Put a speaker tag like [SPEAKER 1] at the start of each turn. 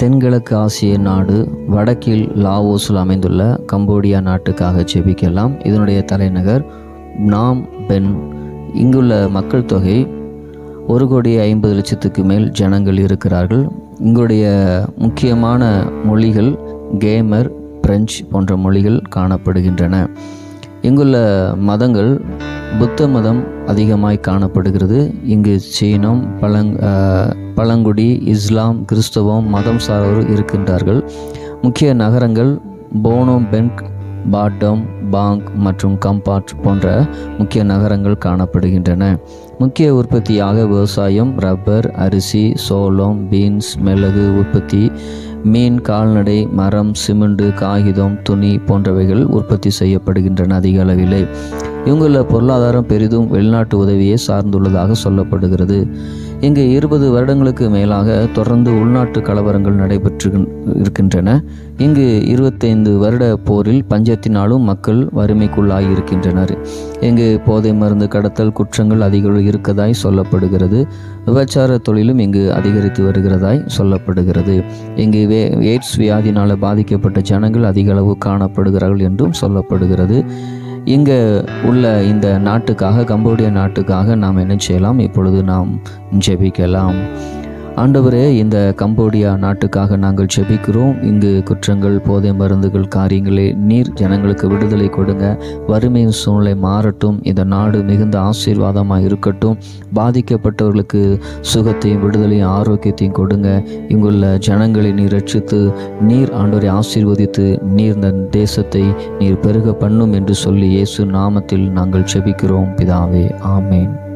[SPEAKER 1] தென்கிழக்கு ஆசிய நாடு வடக்கில் லாவோஸில் அமைந்துள்ள கம்போடியா நாட்டுக்காக ஜெபிக்கலாம் இதனுடைய தலைநகர் நாம் பென் இங்குள்ள மக்கள் தொகை ஒரு கோடி ஐம்பது லட்சத்துக்கு மேல் ஜனங்கள் இருக்கிறார்கள் இங்குடைய முக்கியமான மொழிகள் கேமர் பிரெஞ்சு போன்ற மொழிகள் காணப்படுகின்றன இங்குள்ள மதங்கள் புத்த மதம் அதிகமாய் காணப்படுகிறது இங்கு சீனம் பழங் அஹ், பழங்குடி இஸ்லாம் கிறிஸ்தவம் மதம் சார்ந்தோர் இருக்கின்றார்கள் முக்கிய நகரங்கள் போனோ பென்க் பாட்டம் பாங் மற்றும் கம்பாட் போன்ற முக்கிய நகரங்கள் காணப்படுகின்றன முக்கிய உற்பத்தியாக விவசாயம் ரப்பர் அரிசி சோளம் பீன்ஸ் மிளகு உற்பத்தி மீன் கால்நடை மரம் சிமெண்டு காகிதம் துணி போன்றவைகள் உற்பத்தி செய்யப்படுகின்றன அதிக அளவிலே இங்குள்ள பொருளாதாரம் பெரிதும் வெளிநாட்டு உதவியை சார்ந்துள்ளதாக சொல்லப்படுகிறது இங்கு இருபது வருடங்களுக்கு மேலாக தொடர்ந்து உள்நாட்டு கலவரங்கள் நடைபெற்று இருக்கின்றன இங்கு இருபத்தைந்து வருட போரில் பஞ்சத்தினாலும் மக்கள் வறுமைக்குள்ளாகி இருக்கின்றனர் இங்கு போதை மருந்து கடத்தல் குற்றங்கள் அதிக இருக்கதாய் சொல்லப்படுகிறது விபச்சார தொழிலும் இங்கு அதிகரித்து வருகிறதாய் சொல்லப்படுகிறது இங்கு வே எய்ட்ஸ் வியாதினால் பாதிக்கப்பட்ட ஜனங்கள் அதிக அளவு காணப்படுகிறார்கள் என்றும் சொல்லப்படுகிறது இங்கே உள்ள இந்த நாட்டுக்காக கம்போடியா நாட்டுக்காக நாம் என்ன செய்யலாம் இப்பொழுது நாம் ஜெபிக்கலாம் ஆண்டவரே இந்த கம்போடியா நாட்டுக்காக நாங்கள் ஜெபிக்கிறோம் இங்கு குற்றங்கள் போதை மருந்துகள் காரியங்களே நீர் ஜனங்களுக்கு விடுதலை கொடுங்க வறுமையின் சூழ்நிலை மாறட்டும் இந்த நாடு மிகுந்த ஆசீர்வாதமாக இருக்கட்டும் பாதிக்கப்பட்டவர்களுக்கு சுகத்தையும் விடுதலையும் ஆரோக்கியத்தையும் கொடுங்க இங்குள்ள ஜனங்களை நீர் ரட்சித்து நீர் ஆண்டவரை ஆசீர்வதித்து நீர் இந்த தேசத்தை நீர் பெருக பண்ணும் என்று சொல்லி இயேசு நாமத்தில் நாங்கள் ஜெபிக்கிறோம் பிதாவே ஆமேன்